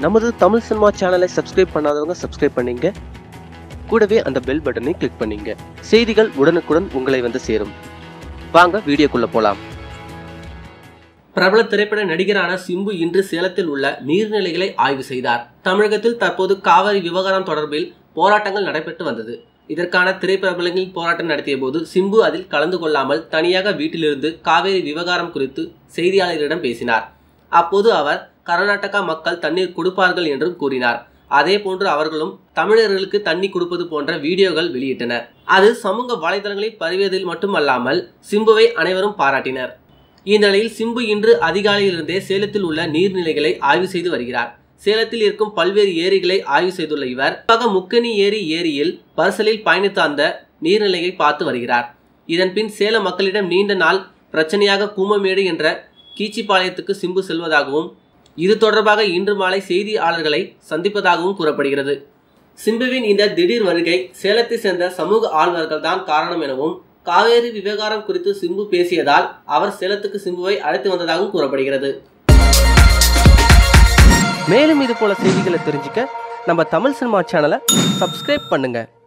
நமது தமிழ் சினிமா சேனலை சப்ஸ்கிரைப் பண்ணாதவங்க சப்ஸ்கிரைப் பண்ணீங்க கூடவே அந்த பெல் பட்டனை கிளிக் பண்ணீங்க செய்திகள் உடனுக்குடன் உங்களை வந்து சேரும் வாங்க வீடியோக்குள்ள போலாம் பிரபல திரைப்பட நடிகரான சிம்பு இன்று சேலத்தில் உள்ள நீர்நிலைகளை ஆய்வு செய்தார் தமிழகத்தில் தற்போது காவிரி விவகாரம் தொடர்பில் போராட்டங்கள் நடைபெற்று வந்தது இதற்கான திரைப்பிரபலங்கள் போராட்டம் நடத்திய போது சிம்பு அதில் கலந்து கொள்ளாமல் தனியாக வீட்டிலிருந்து காவேரி விவகாரம் குறித்து செய்தியாளர்களிடம் பேசினார் அப்போது அவர் கர்நாடகா மக்கள் தண்ணீர் கொடுப்பார்கள் என்றும் கூறினார் அதே போன்று அவர்களும் தமிழர்களுக்கு தண்ணி கொடுப்பது போன்ற வீடியோகள் வெளியிட்டனர் அது சமூக வலைதளங்களில் பரவியதில் மட்டுமல்லாமல் சிம்புவை அனைவரும் பாராட்டினர் இந்நிலையில் சிம்பு இன்று அதிகாலையிலிருந்தே சேலத்தில் உள்ள நீர்நிலைகளை ஆய்வு செய்து வருகிறார் சேலத்தில் இருக்கும் பல்வேறு ஏரிகளை ஆய்வு செய்துள்ள இவர் குறிப்பாக முக்கனி ஏரி ஏரியில் பரிசலில் பயணித்த அந்த நீர்நிலையை பார்த்து வருகிறார் இதன் பின் சேலம் மக்களிடம் நீண்ட நாள் பிரச்சனையாக கூமமேடு என்ற கீச்சிப்பாளையத்துக்கு சிம்பு செல்வதாகவும் இது தொடர்பாக இன்று மாலை செய்தியாளர்களை சந்திப்பதாகவும் கூறப்படுகிறது சிம்புவின் இந்த திடீர் வருகை சேலத்தை சேர்ந்த சமூக ஆழ்வர்கள் தான் காரணம் எனவும் காவேரி விவகாரம் குறித்து சிம்பு பேசியதால் அவர் சேலத்துக்கு சிம்புவை அழைத்து வந்ததாகவும் கூறப்படுகிறது மேலும் இது போல செய்திகளை தெரிஞ்சுக்க நம்ம தமிழ் சினிமா சேனலை சப்ஸ்கிரைப் பண்ணுங்க